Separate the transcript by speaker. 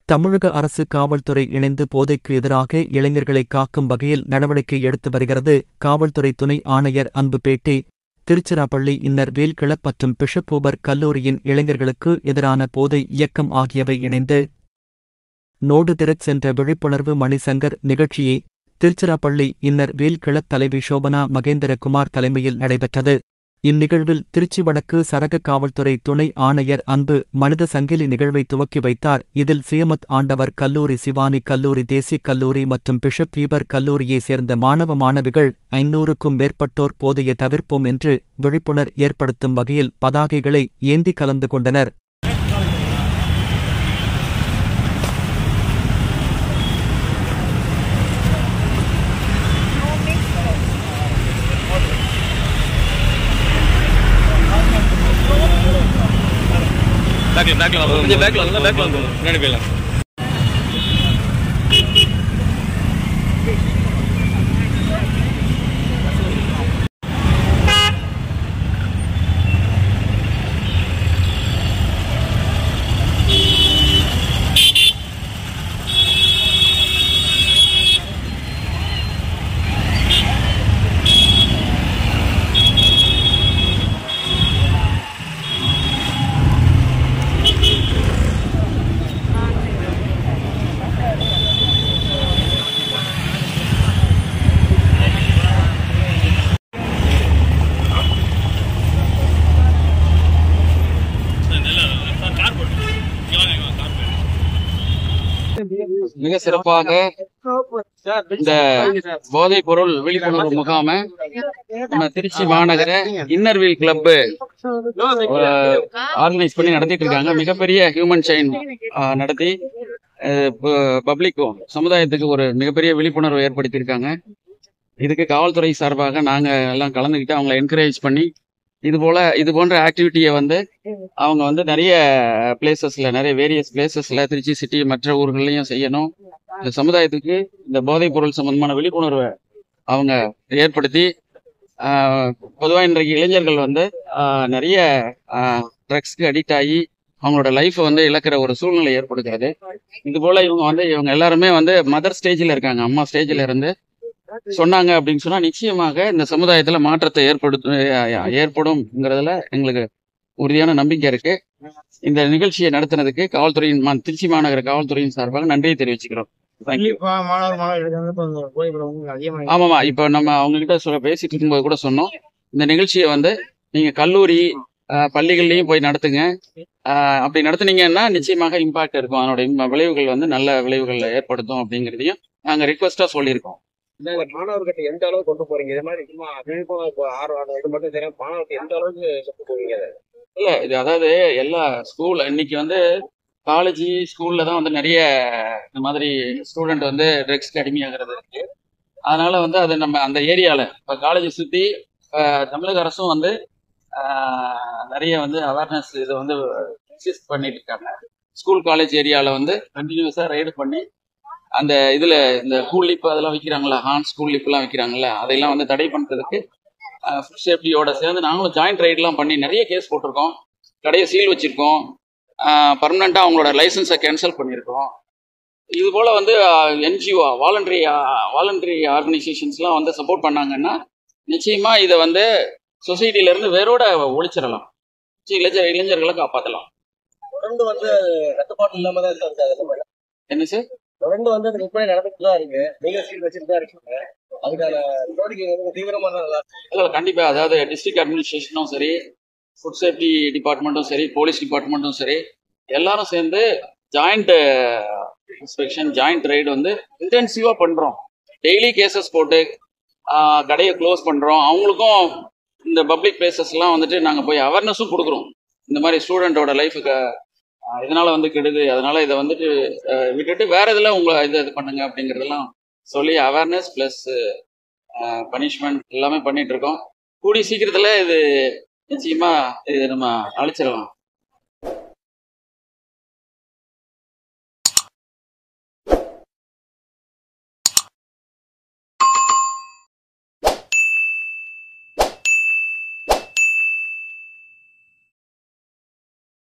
Speaker 1: தமிழக அரசு காவல்துறை இணைந்து போதைக்கு எதிராக இளைஞர்களை காக்கும் வகையில் நடவடிக்கை எடுத்து வருகிறது காவல்துறை துணை ஆணையர் அன்புபேட்டை திருச்சிராப்பள்ளி இன்னர் வேல்கிளப் மற்றும் பிஷப்பூபர் கல்லூரியின் இளைஞர்களுக்கு எதிரான போதை இயக்கம் ஆகியவை இணைந்து நோடு திரச் சென்ற விழிப்புணர்வு மணிசங்கர் நிகழ்ச்சியை திருச்சிராப்பள்ளி இன்னர் வேல்கிளப் தலைவி சோபனா மகேந்திரகுமார் தலைமையில் நடைபெற்றது இந்நிகழ்வில் திருச்சி வடக்கு சரக காவல்துறை துணை ஆணையர் அன்பு மனித சங்கிலி நிகழ்வை துவக்கி வைத்தார் இதில் சியமத் ஆண்டவர் கல்லூரி சிவானி கல்லூரி தேசிய கல்லூரி மற்றும் பிஷப் பீபர் கல்லூரியைச் சேர்ந்த மாணவ மாணவிகள் ஐநூறுக்கும் மேற்பட்டோர் போதைய தவிர்ப்போம் என்று விழிப்புணர் ஏற்படுத்தும் வகையில் பதாகைகளை ஏந்தி கலந்து கொண்டனர்
Speaker 2: பேக்ல பேக்ல வாங்க கொஞ்சம் பேக்ல வந்து பேக்ல வந்து முன்னாடி போயிடலாம்
Speaker 3: மிக சிறப்பாக இந்த போதைப் பொருள் விழிப்புணர்வு முகாமை நம்ம திருச்சி மாநகர இன்னர்வீல் கிளப் ஆர்கனைஸ் பண்ணி நடத்திட்டு இருக்காங்க மிகப்பெரிய ஹியூமன் செயின் நடத்தி பப்ளிக்கும் சமுதாயத்துக்கு ஒரு மிகப்பெரிய விழிப்புணர்வு ஏற்படுத்தியிருக்காங்க இதுக்கு காவல்துறை சார்பாக நாங்க எல்லாம் கலந்துக்கிட்டு அவங்களை என்கரேஜ் பண்ணி இது போல இது போன்ற ஆக்டிவிட்டியை வந்து அவங்க வந்து நிறைய பிளேசஸ்ல நிறைய வேரியஸ் பிளேசஸ்ல திருச்சி சிட்டி மற்ற ஊர்கள்லயும் செய்யணும் இந்த சமுதாயத்துக்கு இந்த போதைப் பொருள் சம்பந்தமான விழிப்புணர்வை அவங்க ஏற்படுத்தி பொதுவாக இன்றைக்கு இளைஞர்கள் வந்து ஆஹ், நிறைய ட்ரக்ஸ்க்கு அடிக்ட் ஆகி அவங்களோட லைஃப்பை வந்து இழக்கிற ஒரு சூழ்நிலை ஏற்படுகிறது இது போல இவங்க வந்து இவங்க எல்லாருமே வந்து மதர் ஸ்டேஜில் இருக்காங்க அம்மா ஸ்டேஜில் இருந்து சொன்னாங்க அப்படின்னு சொன்னா நிச்சயமாக இந்த சமுதாயத்துல மாற்றத்தை ஏற்படுத்த ஏற்படும்ங்கிறதுல எங்களுக்கு உறுதியான நம்பிக்கை இருக்கு இந்த நிகழ்ச்சியை நடத்தினதுக்கு காவல்துறையின் மா- திருச்சி மாநகர காவல்துறையின் சார்பாக நன்றியை தெரிவிச்சுக்கிறோம் தேங்க்யூ
Speaker 4: கண்டிப்பா மாணவர் மாணவர்களுக்கு வந்து இப்போ இந்த புகைப்படம் வந்து அதிகமாக
Speaker 3: ஆமாமா இப்போ நம்ம அவங்க கிட்ட சொல்ல பேசிட்டு இருக்கும்போது கூட சொன்னோம் இந்த நிகழ்ச்சியை வந்து நீங்க கல்லூரி ஆஹ், பள்ளிகள்லயும் போய் நடத்துங்க ஆஹ், அப்படி நடத்துனீங்கன்னா நிச்சயமாக இம்பாக்ட் இருக்கும் அதனோட இம்- விளைவுகள் வந்து நல்ல விளைவுகளை ஏற்படுத்தும் அப்படிங்கிறதையும் நாங்க ரிக்வஸ்டா சொல்லியிருக்கோம்
Speaker 4: இந்த மாணவர்கிட்ட எந்த அளவுக்கு கொண்டு போறீங்க இது மாதிரி சும்மா விழிப்புணர்வு ஆர்வம் இது மட்டும் தெரியும் மாணவர்கிட்ட எந்த அளவுக்கு கொண்டு போவீங்க அதை
Speaker 3: இல்ல இது அதாவது எல்லா ஸ்கூல் இன்னைக்கு வந்து காலேஜ் ஸ்கூல்ல தான் வந்து நிறைய இந்த மாதிரி ஸ்டூடெண்ட் வந்து ட்ரக்ஸ்க்கு அடிமையாகிறது இருக்கு அதனால வந்து அது நம்ம அந்த ஏரியால இப்ப காலேஜ் சுத்தி அஹ், தமிழக அரசும் வந்து அஹ், நிறைய வந்து அவேர்னஸ் இதை வந்து இன்சிஸ்ட் பண்ணிட்டு இருக்காங்க ஸ்கூல் காலேஜ் ஏரியால வந்து கண்டினியூஸா ரைடு பண்ணி அந்த இதுல இந்த கூல் லிப் அதெல்லாம் விற்கிறாங்களா ஹான் ஸ்கூல் லிப்லாம் விற்கிறாங்கல்ல அதையெல்லாம் வந்து தடை பண்றதுக்கு ஃபுட் சேஃப்டியோட சேர்ந்து நாங்களும் ஜாயிண்ட் ரைட்லாம் பண்ணி நிறைய கேஸ் போட்டிருக்கோம் கடையை சீல் வச்சிருக்கோம் பர்மனண்டா அவங்களோட லைசன்ஸை கேன்சல் பண்ணியிருக்கோம் இது போல வந்து என்ஜிஓ வாலண்டரி வாலண்டரி ஆர்கனைசேஷன்ஸ்லாம் வந்து சப்போர்ட் பண்ணாங்கன்னா நிச்சயமா இதை வந்து சொசைட்டில இருந்து வேரோட ஒழிச்சிடலாம் சி, இளைஞர் இளைஞர்களை காப்பாற்றலாம்
Speaker 4: தொடர்ந்து வந்து கட்டுப்பாடு இல்லாம தான் இருக்கு அது
Speaker 3: என்ன சார்
Speaker 4: தொடர்ந்து வந்து அது விற்பனை நடந்துட்டு தான் இருக்கு நீங்க சீல் வச்சுட்டு தான் இருக்கீங்க அதுக்கான நடவடிக்கை வந்து தீவிரமா தான் நல்லா இருக்கு.
Speaker 3: இல்லை கண்டிப்பா அதாவது டிஸ்ட்ரிக்ட் அட்மினிஸ்ட்ரேஷனும் சரி ஃபுட் சேஃப்டி டிபார்ட்மெண்ட்டும் சரி போலீஸ் டிபார்ட்மெண்ட்டும் சரி எல்லாரும் சேர்ந்து ஜாயிண்ட் இன்ஸ்பெக்ஷன் ஜாயிண்ட் ரைடு வந்து இன்டென்சிவா பண்றோம் டெய்லி கேசஸ் போட்டு ஆஹ், கடையை க்ளோஸ் பண்றோம் அவங்களுக்கும் இந்த பப்ளிக் பிளேசஸ்லாம் வந்துட்டு நாங்க போய் அவேர்னஸும் கொடுக்குறோம் இந்த மாதிரி ஸ்டூடெண்டோட லைஃபுக்கு இதனால வந்து கெடுது அதனால இதை வந்துட்டு ஆஹ், விட்டுட்டு வேற இதுல உங்களை இது இது பண்ணுங்க அப்படிங்கறதெல்லாம் சொல்லி அவேர்னஸ் பிளஸ் பனிஷ்மெண்ட் எல்லாமே பண்ணிட்டு இருக்கோம் கூடிய சீக்கிரத்துல இது நிச்சயமா இது நம்ம அழிச்சிடலாம்